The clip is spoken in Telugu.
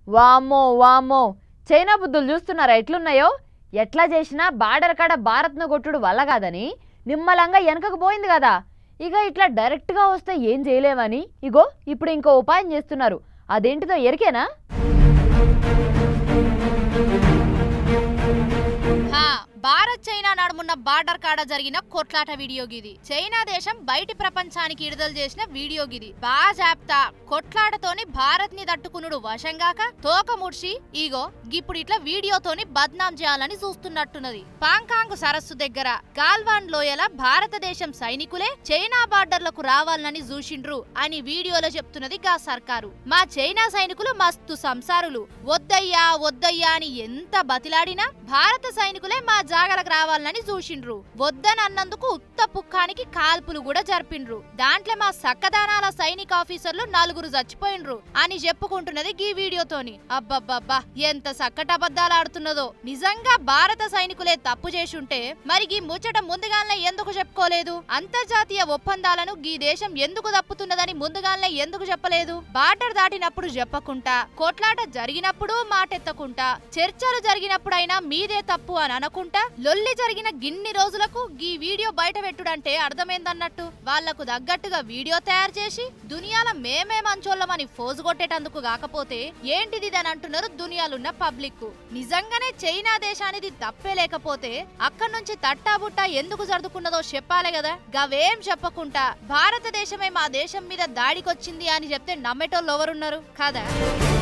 వామ్మో వామ్మో చైనా బుద్ధులు చూస్తున్నారా ఎట్లున్నాయో ఎట్లా చేసినా బార్డర్ కాడ భారత్ను కొట్టుడు వల్ల కాదని నిమ్మలంగా వెనకకు పోయింది కదా ఇక ఇట్లా డైరెక్ట్గా వస్తే ఏం చేయలేమని ఇగో ఇప్పుడు ఇంకో ఉపాయం చేస్తున్నారు అదేంటిదో ఎరికేనా హా, భారత్ చైనా నడుమున్న బార్డర్ కాడ జరిగిన కొట్లాట వీడియో గిది చైనా దేశం బయటి ప్రపంచానికి విడుదల చేసిన వీడియో గిది బాజాప్తా కొట్లాటతోని భారత్ ని తట్టుకునుడు వశంగాక తోక ముడిచి ఈగో గిప్పుడు ఇట్లా వీడియోతోని బద్నాం చేయాలని చూస్తున్నట్టున్నది పాంకాంగ్ సరస్సు దగ్గర గాల్వాన్ లోయల భారతదేశం సైనికులే చైనా బార్డర్లకు రావాలని చూసిండ్రు అని వీడియోలో చెప్తున్నది గా సర్కారు మా చైనా సైనికులు మస్తు సంసారులు వద్దయ్యా వద్దయ్యా అని ఎంత బతిలాడినా భారత సైనికులే మా జాగలకు రావాలని చూసిండ్రు వద్దనన్నందుకు ఉత్త పుక్కానికి కాల్పులు కూడా జరిపిండ్రు దాంట్లో మా సక్కదానాల సైనిక ఆఫీసర్లు నలుగురు చచ్చిపోయిండ్రు అని చెప్పుకుంటున్నది ఈ వీడియోతోని అబ్బబ్బబ్బా ఎంత సక్కట అబద్ధాలు ఆడుతున్నదో నిజంగా భారత సైనికులే తప్పు చేసుంటే మరి ఈ ముచ్చట ముందుగానే ఎందుకు చెప్పుకోలేదు అంతర్జాతీయ ఒప్పందాలను ఈ దేశం ఎందుకు తప్పుతున్నదని ముందుగానే ఎందుకు చెప్పలేదు బార్డర్ దాటినప్పుడు చెప్పకుండా కొట్లాట జరిగినప్పుడు మాటెత్తకుండా చర్చలు జరిగినప్పుడైనా మీదే తప్పు అని అనకుండా లొల్లి జరిగిన గిన్ని రోజులకు ఈ వీడియో బయట పెట్టుడంటే అర్థమైందన్నట్టు వాళ్లకు తగ్గట్టుగా వీడియో తయారు చేసి దునియాల మేమే మంచోళ్ళమని ఫోజు కొట్టేటందుకు కాకపోతే ఏంటిది అని అంటున్నారు దునియాలున్న పబ్లిక్ నిజంగానే చైనా దేశానిది తప్పే లేకపోతే అక్కడి నుంచి తట్టాబుట్టా ఎందుకు జరుదుకున్నదో చెప్పాలి కదా గవేం చెప్పకుండా భారతదేశమే మా దేశం మీద దాడికొచ్చింది అని చెప్తే నమ్మేటోళ్ళు ఎవరున్నారు కదా